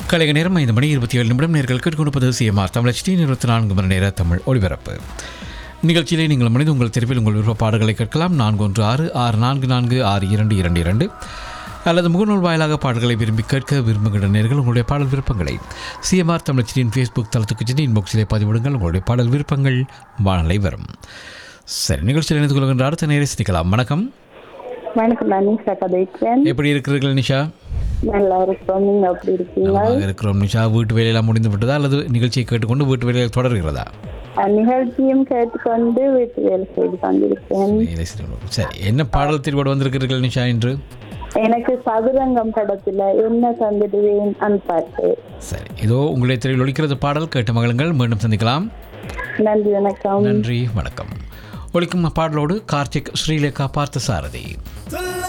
கலைக நேரம் ஐந்து மணி இருபத்தி ஏழு நிமிடம் நேர்கள் கேட்டுக்கொண்டிருப்பது சிஎம்ஆர் தமிழ் டி இருபத்தி நான்கு மணி நேர தமிழ் ஒளிபரப்பு நிகழ்ச்சியிலே நீங்கள் மனித உங்கள் தெருவில் உங்கள் விருப்ப பாடல்களை கேட்கலாம் நான்கு ஒன்று ஆறு ஆறு நான்கு நான்கு ஆறு இரண்டு இரண்டு இரண்டு அல்லது முகநூல் வாயிலாக பாடல்களை விரும்பி கேட்க விரும்புகின்ற நேர்கள் உங்களுடைய பாடல் விருப்பங்களை சிஎம்ஆர் தமிழச்சியின் ஃபேஸ்புக் தளத்துக்கு சென்று இன்பாக்ஸிலே பதிவிடுங்கள் உங்களுடைய பாடல் விருப்பங்கள் வானலை வரும் சரி நிகழ்ச்சியில் இணைந்து கொள்கின்ற அடுத்த நேரை சிரிக்கலாம் வணக்கம் வணக்கம் நான் நிஷா கதைக்கிறேன் எப்படி இருக்கிறீர்கள் நிஷா நல்லா இருக்கோம் நீங்க எப்படி இருக்கீங்க நலமாக இருக்கிறோம் நிஷா வீட்டு வேலையெல்லாம் முடிந்து விட்டதா அல்லது நிகழ்ச்சியை கேட்டுக்கொண்டு வீட்டு வேலையை தொடர்கிறதா அஹ் நிகழ்ச்சியும் கேட்டுக்கொண்டு வீட்டு வேலை செய்து கொண்டிருக்கேன் வேலை செய்யணும். சரி என்ன பாடல் தீர்வோடு வந்திருக்கிறீர்கள் நிஷா இன்று எனக்கு சதுரங்கம் படத்துல என்ன தந்துடுவேன் அந்த பாட்டு சரி இதோ உங்களுடைய திரையில் ஒழிக்கிறது பாடல் கேட்ட மகளுங்கள் மீண்டும் சந்திக்கலாம் நன்றி வணக்கம் நன்றி வணக்கம் ஒழிக்கும் பாடலோடு கார்த்திக் ஸ்ரீலேகா பார்த்த சாரதி தல